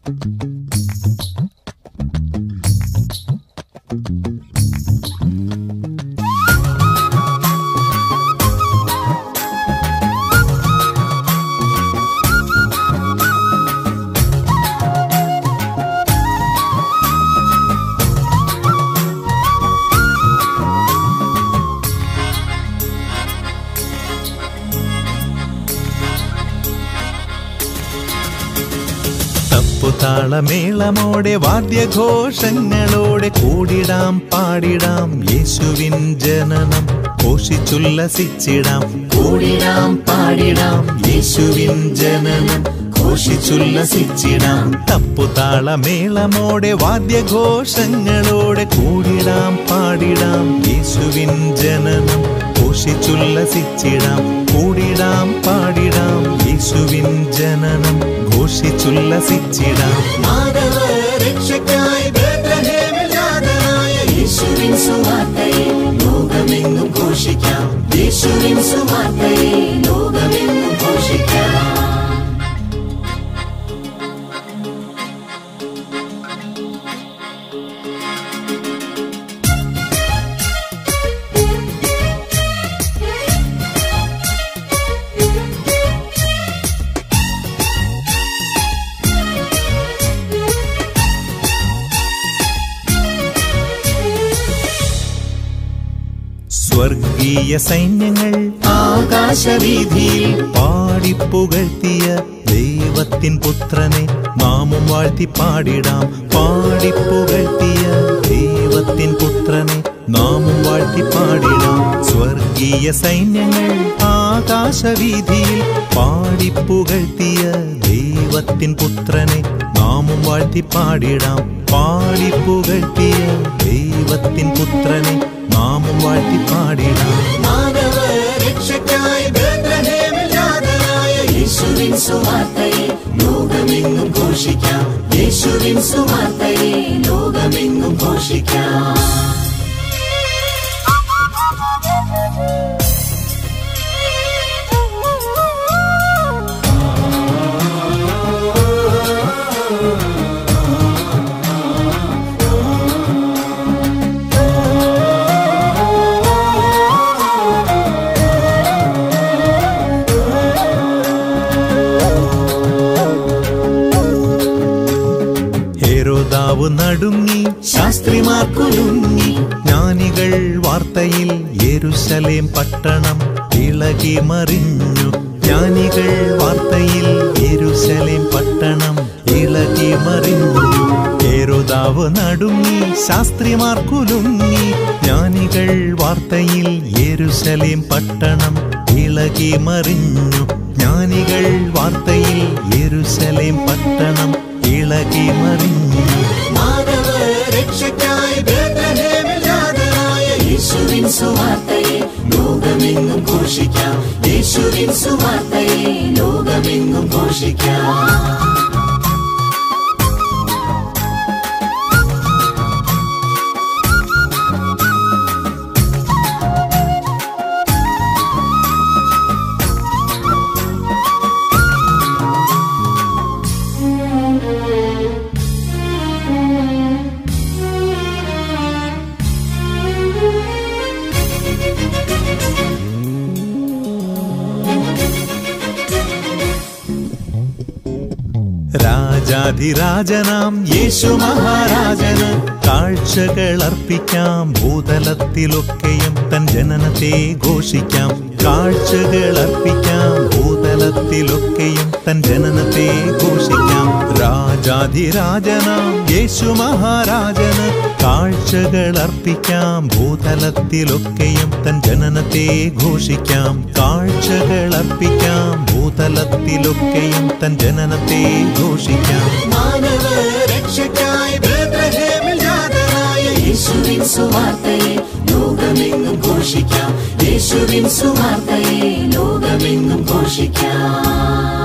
തപ്പുതാളമേളമോടെ വാദ്യഘോഷങ്ങളോടെ കൂടിടാം പാടിടാം യേശുവിൻ ജനനം ഘോഷിച്ചുല്ലസിച്ചിടാം കൂടിടാം പാടിടാം യേശുവിൻ ജനനം ഘോഷിച്ചുല്ലസിച്ചിടാം തപ്പുതാളമേളമോടെ വാദ്യഘോഷങ്ങളോടെ കൂടിടാം പാടിടാം യേശുവിൻ ജനനം ഘോഷിച്ചുല്ലസിച്ചിടാം കൂടിടാം പാടിടാം യേശുവിൻ ജനനം ഘോഷിച്ചുല്ലസിച്ചിടാം മാനവ രക്ഷയ്ക്കായി ബേത്ലഹേമിൽ ജാതനായ യേശുവിൻ സുവാർത്തയെ ലോകമെങ്ങും ഘോഷിക്കാം യേശുവിൻ സുവാർത്തയെ ലോകമെങ്ങും ഘോഷിക്കാം സ്വർഗീയ സൈന്യങ്ങൾ ആകാശവീതിയിൽ പാടിപ്പുകഴ്ത്തിയ ദൈവത്തിൻ പുത്രനെ നാമും വാഴ്ത്തി പാടിടാം പാടിപ്പുകഴ്ത്തിയ ദൈവത്തിൻ പുത്രനെ നാമും വാഴ്ത്തി പാടിടാം സ്വർഗീയ സൈന്യങ്ങൾ ആകാശവീതിയിൽ പാടിപ്പുകഴ്ത്തിയ ദൈവത്തിൻ പുത്രനെ നാമും വാഴ്ത്തി പാടിടാം പാടിപ്പുകഴ്ത്തിയ ദൈവത്തിൻ പുത്രനെ നാമും വാഴ്ത്തി പാടിടാം മാനവ രക്ഷയ്ക്കായി ബേത്ലഹേമിൽ ജാതനായ യേശുവിൻ സുവാർത്തയെ ലോകമെങ്ങും ഘോഷിക്കാം യേശുവിൻ സുവാർത്തയെ ലോകമെങ്ങും ഘോഷിക്കാം ഹേരോദാവ് നടുങ്ങി ശാസ്ത്രിമാർ കുലുങ്ങി ജ്ഞാനികൾ വാർത്തയിൽ യെരുശലേം പട്ടണം ഇളകി മറിഞ്ഞു ജ്ഞാനികൾ വാർത്തയിൽ യെരുശലേം പട്ടണം ഇളകി മറിഞ്ഞു ഹേരോദാവ് നടുങ്ങി ശാസ്ത്രിമാർ കുലുങ്ങി ജ്ഞാനികൾ വാർത്തയിൽ യെരുശലേം പട്ടണം ഇളകി മറിഞ്ഞു ജ്ഞാനികൾ വാർത്തയിൽ യെരുശലേം പട്ടണം ഇളകി മറിഞ്ഞു മാനവ രക്ഷയ്ക്കായി ബേത്ലഹേമിൽ ജാതനായ യേശുവിൻ സുവാർത്തയെ ലോകമെങ്ങും ഘോഷിക്കാം യേശുവിൻ സുവാർത്തയെ ലോകമെങ്ങും ഘോഷിക്കാം രാജാധിരാജനാം യേശു മഹാരാജന് കാഴ്ചകൾ അർപ്പിക്കാം ഭൂതലത്തിലൊക്കെയും തൻ ജനനത്തെ ഘോഷിക്കാം കാഴ്ചകൾ അർപ്പിക്കാം ഭൂതലത്തിലൊക്കെയും തൻ ജനനത്തെ ഘോഷിക്കാം രാജാധിരാജനാം യേശു മഹാരാജന് കാഴ്ചകൾ അർപ്പിക്കാം ഭൂതലത്തിലൊക്കെയും തൻ ജനനത്തെ ഘോഷിക്കാം കാഴ്ചകൾ അർപ്പിക്കാം ഭൂതലത്തിലൊക്കെയും തൻ ജനനത്തെ ഘോഷിക്കാം മാനവ രക്ഷയ്ക്കായി ബേത്ലഹേമിൽ ജാതനായ യേശുവിൻ സുവാർത്തയെ ലോകമെങ്ങും ഘോഷിക്കാം യേശുവിൻ സുവാർത്തയെ ലോകമെങ്ങും ഘോഷിക്കാം